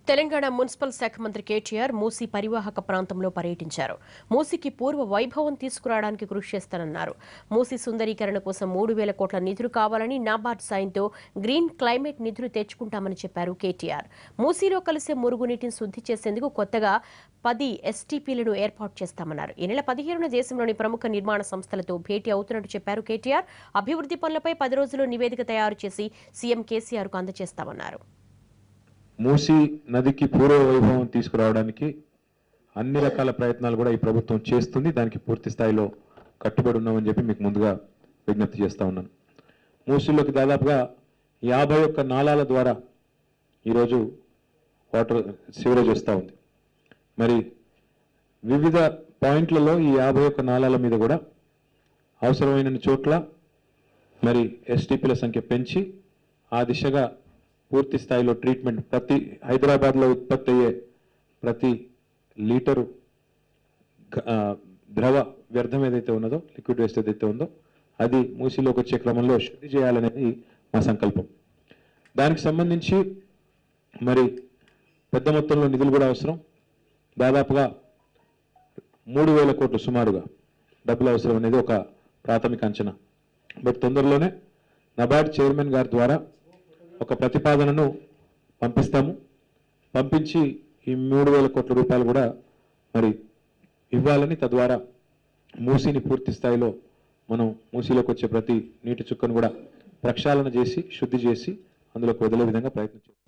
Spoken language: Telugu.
తెలంగాణ మున్సిపల్ శాఖ మంత్రి కేటీఆర్ మూసీ పరివాహక ప్రాంతంలో పర్యటించారు మూసీకి పూర్వ వైభవం తీసుకురావడానికి కృషి చేస్తానన్నారు మూసీ సుందరీకరణ కోసం మూడు వేల కోట్ల నిధులు కావాలని నాబార్డ్ సాయంతో గ్రీన్ క్లైమేట్ నిధులు తెచ్చుకుంటామని చెప్పారు కేటీఆర్ మూసీలో కలిసే మురుగునీటిని శుద్ధి చేసేందుకు కొత్తగా పది ఎస్టీపీలను ఏర్పాటు చేస్తామన్నారు ఈ నెల పదిహేనున దేశంలోని ప్రముఖ నిర్మాణ సంస్థలతో భేటీ అవుతున్నట్టు చెప్పారు కేటీఆర్ అభివృద్ధి పనులపై పది రోజుల్లో నివేదిక తయారు చేసి సీఎం కేసీఆర్కు అందజేస్తామన్నారు మూసీ నదికి పూర్వ వైభవం తీసుకురావడానికి అన్ని రకాల ప్రయత్నాలు కూడా ఈ ప్రభుత్వం చేస్తుంది దానికి పూర్తి స్థాయిలో కట్టుబడి ఉన్నామని చెప్పి మీకు ముందుగా విజ్ఞప్తి చేస్తా ఉన్నాను మూసీలోకి దాదాపుగా యాభై ఒక్క నాళాల ద్వారా ఈరోజు వాటర్ సివరేజ్ వస్తూ ఉంది మరి వివిధ పాయింట్లలో ఈ యాభై ఒక్క నాళాల మీద కూడా అవసరమైన చోట్ల మరి ఎస్టీపీల సంఖ్య పెంచి ఆ దిశగా పూర్తి స్థాయిలో ట్రీట్మెంట్ ప్రతి హైదరాబాద్లో ఉత్పత్తి అయ్యే ప్రతి లీటరు గ- ఆ, ద్రవ వ్యర్థం ఏదైతే ఉన్నదో లిక్విడ్ వేస్ట్ ఏదైతే ఉందో అది మూసీలోకి వచ్చే క్రమంలో శుద్ధి చేయాలనేది మా సంకల్పం దానికి సంబంధించి మరి పెద్ద మొత్తంలో నిధులు కూడా అవసరం దాదాపుగా మూడు వేల కోట్లు సుమారుగా డబ్బులు అవసరం అనేది ఒక ప్రాథమిక అంచనా బట్ తొందరలోనే నబార్డ్ చైర్మన్ గారి ద్వారా ఒక ప్రతిపాదనను పంపిస్తాము పంపించి ఈ మూడు వేల కోట్ల రూపాయలు కూడా మరి ఇవ్వాలని తద్వారా మూసీని పూర్తి స్థాయిలో మనం మూసీలోకి వచ్చే ప్రతి నీటి చుక్కను కూడా ప్రక్షాళన చేసి శుద్ధి చేసి అందులోకి వదిలే విధంగా ప్రయత్నం చేస్తాం